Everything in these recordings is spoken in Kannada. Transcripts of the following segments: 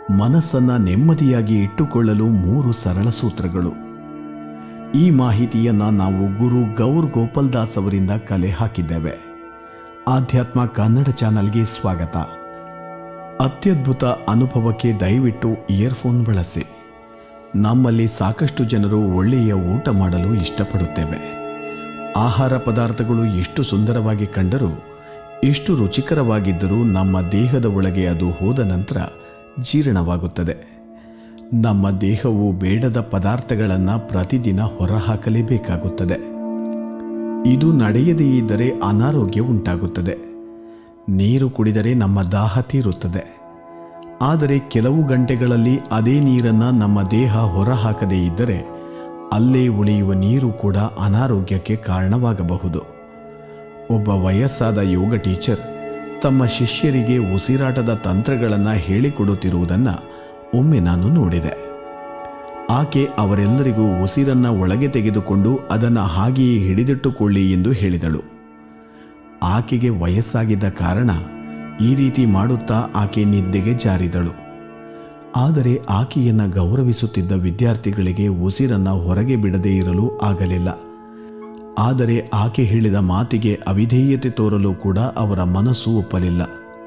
ಮನಸ್ಸನ್ನು ನೆಮ್ಮದಿಯಾಗಿ ಇಟ್ಟುಕೊಳ್ಳಲು ಮೂರು ಸರಳ ಸೂತ್ರಗಳು ಈ ಮಾಹಿತಿಯನ್ನು ನಾವು ಗುರು ಗೌರ್ ಗೋಪಾಲ್ ದಾಸ್ ಅವರಿಂದ ಕಲೆ ಹಾಕಿದ್ದೇವೆ ಆಧ್ಯಾತ್ಮ ಕನ್ನಡ ಚಾನಲ್ಗೆ ಸ್ವಾಗತ ಅತ್ಯದ್ಭುತ ಅನುಭವಕ್ಕೆ ದಯವಿಟ್ಟು ಇಯರ್ಫೋನ್ ಬಳಸಿ ನಮ್ಮಲ್ಲಿ ಸಾಕಷ್ಟು ಜನರು ಒಳ್ಳೆಯ ಊಟ ಮಾಡಲು ಇಷ್ಟಪಡುತ್ತೇವೆ ಆಹಾರ ಪದಾರ್ಥಗಳು ಎಷ್ಟು ಸುಂದರವಾಗಿ ಕಂಡರೂ ಎಷ್ಟು ರುಚಿಕರವಾಗಿದ್ದರೂ ನಮ್ಮ ದೇಹದ ಒಳಗೆ ಅದು ಹೋದ ನಂತರ ಜೀರ್ಣವಾಗುತ್ತದೆ ನಮ್ಮ ದೇಹವು ಬೇಡದ ಪದಾರ್ಥಗಳನ್ನು ಪ್ರತಿದಿನ ಹೊರಹಾಕಲೇಬೇಕಾಗುತ್ತದೆ ಇದು ನಡೆಯದೇ ಇದ್ದರೆ ಅನಾರೋಗ್ಯ ಉಂಟಾಗುತ್ತದೆ ನೀರು ಕುಡಿದರೆ ನಮ್ಮ ದಾಹ ತೀರುತ್ತದೆ ಆದರೆ ಕೆಲವು ಗಂಟೆಗಳಲ್ಲಿ ಅದೇ ನೀರನ್ನು ನಮ್ಮ ದೇಹ ಹೊರಹಾಕದೇ ಇದ್ದರೆ ಅಲ್ಲೇ ಉಳಿಯುವ ನೀರು ಕೂಡ ಅನಾರೋಗ್ಯಕ್ಕೆ ಕಾರಣವಾಗಬಹುದು ಒಬ್ಬ ವಯಸ್ಸಾದ ಯೋಗ ಟೀಚರ್ ತಮ್ಮ ಶಿಷ್ಯರಿಗೆ ಉಸಿರಾಟದ ತಂತ್ರಗಳನ್ನು ಹೇಳಿಕೊಡುತ್ತಿರುವುದನ್ನು ಒಮ್ಮೆ ನಾನು ನೋಡಿದೆ ಆಕೆ ಅವರೆಲ್ಲರಿಗೂ ಉಸಿರನ್ನ ಒಳಗೆ ತೆಗೆದುಕೊಂಡು ಅದನ್ನು ಹಾಗೆಯೇ ಹಿಡಿದಿಟ್ಟುಕೊಳ್ಳಿ ಎಂದು ಹೇಳಿದಳು ಆಕೆಗೆ ವಯಸ್ಸಾಗಿದ್ದ ಕಾರಣ ಈ ರೀತಿ ಮಾಡುತ್ತಾ ಆಕೆ ನಿದ್ದೆಗೆ ಜಾರಿದಳು ಆದರೆ ಆಕೆಯನ್ನು ಗೌರವಿಸುತ್ತಿದ್ದ ವಿದ್ಯಾರ್ಥಿಗಳಿಗೆ ಉಸಿರನ್ನು ಹೊರಗೆ ಬಿಡದೇ ಇರಲು ಆಗಲಿಲ್ಲ ಆದರೆ ಆಕೆ ಹೇಳಿದ ಮಾತಿಗೆ ಅವಿಧೇಯತೆ ತೋರಲು ಕೂಡ ಅವರ ಮನಸ್ಸು ಒಪ್ಪಲಿಲ್ಲ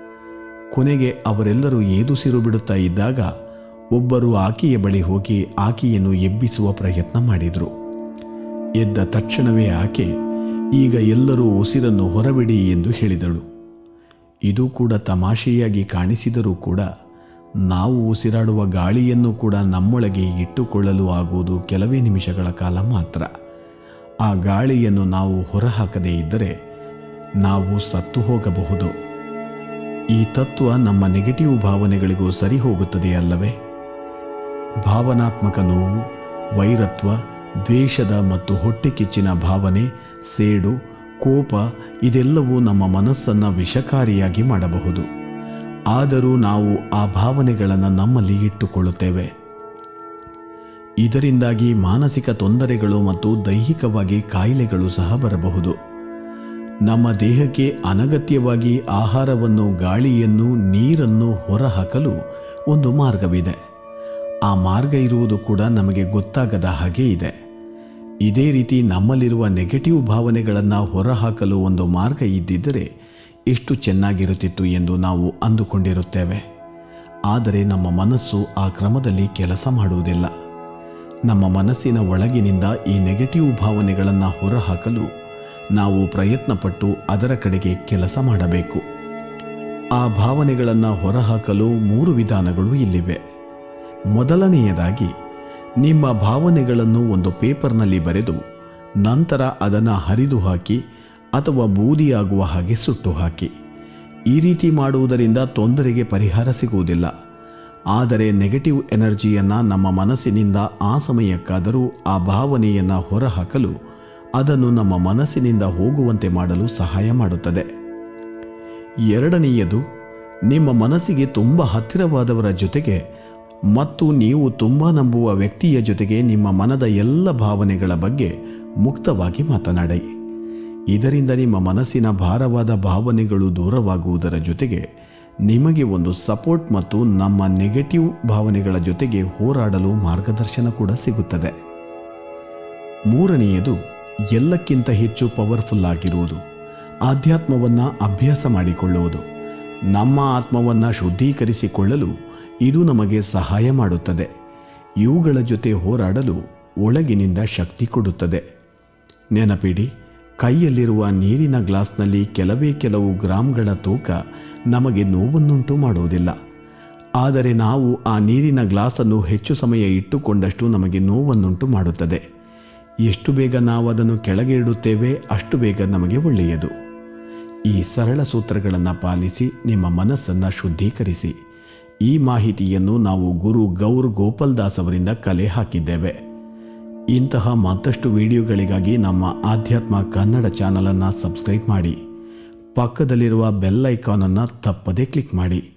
ಕೊನೆಗೆ ಅವರೆಲ್ಲರೂ ಏದುಸಿರು ಬಿಡುತ್ತಾ ಇದ್ದಾಗ ಒಬ್ಬರು ಆಕೆಯ ಬಳಿ ಹೋಗಿ ಆಕೆಯನ್ನು ಎಬ್ಬಿಸುವ ಪ್ರಯತ್ನ ಮಾಡಿದರು ಎದ್ದ ತಕ್ಷಣವೇ ಆಕೆ ಈಗ ಎಲ್ಲರೂ ಉಸಿರನ್ನು ಹೊರಬಿಡಿ ಎಂದು ಹೇಳಿದಳು ಇದು ಕೂಡ ತಮಾಷೆಯಾಗಿ ಕಾಣಿಸಿದರೂ ಕೂಡ ನಾವು ಉಸಿರಾಡುವ ಗಾಳಿಯನ್ನು ಕೂಡ ನಮ್ಮೊಳಗೆ ಇಟ್ಟುಕೊಳ್ಳಲು ಆಗುವುದು ಕೆಲವೇ ನಿಮಿಷಗಳ ಕಾಲ ಮಾತ್ರ ಆ ಗಾಳಿಯನ್ನು ನಾವು ಹೊರಹಾಕದೇ ಇದ್ದರೆ ನಾವು ಸತ್ತು ಹೋಗಬಹುದು ಈ ತತ್ವ ನಮ್ಮ ನೆಗೆಟಿವ್ ಭಾವನೆಗಳಿಗೂ ಸರಿ ಹೋಗುತ್ತದೆ ಅಲ್ಲವೇ ಭಾವನಾತ್ಮಕ ನೋವು ವೈರತ್ವ ದ್ವೇಷದ ಮತ್ತು ಹೊಟ್ಟೆ ಕಿಚ್ಚಿನ ಭಾವನೆ ಸೇಡು ಕೋಪ ಇದೆಲ್ಲವೂ ನಮ್ಮ ಮನಸ್ಸನ್ನು ವಿಷಕಾರಿಯಾಗಿ ಮಾಡಬಹುದು ಆದರೂ ನಾವು ಆ ಭಾವನೆಗಳನ್ನು ನಮ್ಮಲ್ಲಿ ಇಟ್ಟುಕೊಳ್ಳುತ್ತೇವೆ ಇದರಿಂದಾಗಿ ಮಾನಸಿಕ ತೊಂದರೆಗಳು ಮತ್ತು ದೈಹಿಕವಾಗಿ ಕಾಯಿಲೆಗಳು ಸಹ ಬರಬಹುದು ನಮ್ಮ ದೇಹಕ್ಕೆ ಅನಗತ್ಯವಾಗಿ ಆಹಾರವನ್ನು ಗಾಳಿಯನ್ನು ನೀರನ್ನು ಹೊರಹಾಕಲು ಒಂದು ಮಾರ್ಗವಿದೆ ಆ ಮಾರ್ಗ ಇರುವುದು ಕೂಡ ನಮಗೆ ಗೊತ್ತಾಗದ ಹಾಗೆ ಇದೆ ಇದೇ ರೀತಿ ನಮ್ಮಲ್ಲಿರುವ ನೆಗೆಟಿವ್ ಭಾವನೆಗಳನ್ನು ಹೊರಹಾಕಲು ಒಂದು ಮಾರ್ಗ ಇದ್ದಿದ್ದರೆ ಎಷ್ಟು ಚೆನ್ನಾಗಿರುತ್ತಿತ್ತು ಎಂದು ನಾವು ಅಂದುಕೊಂಡಿರುತ್ತೇವೆ ಆದರೆ ನಮ್ಮ ಮನಸ್ಸು ಆ ಕ್ರಮದಲ್ಲಿ ಕೆಲಸ ಮಾಡುವುದಿಲ್ಲ ನಮ್ಮ ಮನಸ್ಸಿನ ಒಳಗಿನಿಂದ ಈ ನೆಗೆಟಿವ್ ಭಾವನೆಗಳನ್ನು ಹೊರಹಾಕಲು ನಾವು ಪ್ರಯತ್ನಪಟ್ಟು ಅದರ ಕಡೆಗೆ ಕೆಲಸ ಮಾಡಬೇಕು ಆ ಭಾವನೆಗಳನ್ನು ಹೊರಹಾಕಲು ಮೂರು ವಿಧಾನಗಳು ಇಲ್ಲಿವೆ ಮೊದಲನೆಯದಾಗಿ ನಿಮ್ಮ ಭಾವನೆಗಳನ್ನು ಒಂದು ಪೇಪರ್ನಲ್ಲಿ ಬರೆದು ನಂತರ ಅದನ್ನು ಹರಿದು ಹಾಕಿ ಅಥವಾ ಬೂದಿಯಾಗುವ ಹಾಗೆ ಸುಟ್ಟು ಹಾಕಿ ಈ ರೀತಿ ಮಾಡುವುದರಿಂದ ತೊಂದರೆಗೆ ಪರಿಹಾರ ಸಿಗುವುದಿಲ್ಲ ಆದರೆ ನೆಗೆಟಿವ್ ಎನರ್ಜಿಯನ್ನು ನಮ್ಮ ಮನಸ್ಸಿನಿಂದ ಆ ಸಮಯಕ್ಕಾದರೂ ಆ ಭಾವನೆಯನ್ನು ಹೊರಹಾಕಲು ಅದನ್ನು ನಮ್ಮ ಮನಸ್ಸಿನಿಂದ ಹೋಗುವಂತೆ ಮಾಡಲು ಸಹಾಯ ಮಾಡುತ್ತದೆ ಎರಡನೆಯದು ನಿಮ್ಮ ಮನಸ್ಸಿಗೆ ತುಂಬ ಹತ್ತಿರವಾದವರ ಜೊತೆಗೆ ಮತ್ತು ನೀವು ತುಂಬ ನಂಬುವ ವ್ಯಕ್ತಿಯ ಜೊತೆಗೆ ನಿಮ್ಮ ಮನದ ಎಲ್ಲ ಭಾವನೆಗಳ ಬಗ್ಗೆ ಮುಕ್ತವಾಗಿ ಮಾತನಾಡಿ ಇದರಿಂದ ನಿಮ್ಮ ಮನಸ್ಸಿನ ಭಾರವಾದ ಭಾವನೆಗಳು ದೂರವಾಗುವುದರ ಜೊತೆಗೆ ನಿಮಗೆ ಒಂದು ಸಪೋರ್ಟ್ ಮತ್ತು ನಮ್ಮ ನೆಗೆಟಿವ್ ಭಾವನೆಗಳ ಜೊತೆಗೆ ಹೋರಾಡಲು ಮಾರ್ಗದರ್ಶನ ಕೂಡ ಸಿಗುತ್ತದೆ ಮೂರನೆಯದು ಎಲ್ಲಕ್ಕಿಂತ ಹೆಚ್ಚು ಪವರ್ಫುಲ್ ಆಗಿರುವುದು ಆಧ್ಯಾತ್ಮವನ್ನು ಅಭ್ಯಾಸ ಮಾಡಿಕೊಳ್ಳುವುದು ನಮ್ಮ ಆತ್ಮವನ್ನು ಶುದ್ಧೀಕರಿಸಿಕೊಳ್ಳಲು ಇದು ನಮಗೆ ಸಹಾಯ ಮಾಡುತ್ತದೆ ಇವುಗಳ ಜೊತೆ ಹೋರಾಡಲು ಒಳಗಿನಿಂದ ಶಕ್ತಿ ಕೊಡುತ್ತದೆ ನೆನಪಿಡಿ ಕೈಯಲ್ಲಿರುವ ನೀರಿನ ಗ್ಲಾಸ್ನಲ್ಲಿ ಕೆಲವೇ ಕೆಲವು ಗ್ರಾಂಗಳ ತೂಕ ನಮಗೆ ನೋವನ್ನುಂಟು ಮಾಡುವುದಿಲ್ಲ ಆದರೆ ನಾವು ಆ ನೀರಿನ ಗ್ಲಾಸನ್ನು ಹೆಚ್ಚು ಸಮಯ ಇಟ್ಟುಕೊಂಡಷ್ಟು ನಮಗೆ ನೋವನ್ನುಂಟು ಮಾಡುತ್ತದೆ ಎಷ್ಟು ಬೇಗ ನಾವು ಅದನ್ನು ಕೆಳಗೆ ಇಡುತ್ತೇವೆ ಅಷ್ಟು ಬೇಗ ನಮಗೆ ಒಳ್ಳೆಯದು ಈ ಸರಳ ಸೂತ್ರಗಳನ್ನು ಪಾಲಿಸಿ ನಿಮ್ಮ ಮನಸ್ಸನ್ನು ಶುದ್ಧೀಕರಿಸಿ ಈ ಮಾಹಿತಿಯನ್ನು ನಾವು ಗುರು ಗೌರ್ ಗೋಪಾಲ್ ದಾಸ್ ಅವರಿಂದ ಕಲೆ ಹಾಕಿದ್ದೇವೆ ಇಂತಹ ಮತ್ತಷ್ಟು ವಿಡಿಯೋಗಳಿಗಾಗಿ ನಮ್ಮ ಆಧ್ಯಾತ್ಮ ಕನ್ನಡ ಚಾನಲನ್ನು ಸಬ್ಸ್ಕ್ರೈಬ್ ಮಾಡಿ ಪಕ್ಕದಲ್ಲಿರುವ ಬೆಲ್ ಐಕಾನನ್ನು ತಪ್ಪದೇ ಕ್ಲಿಕ್ ಮಾಡಿ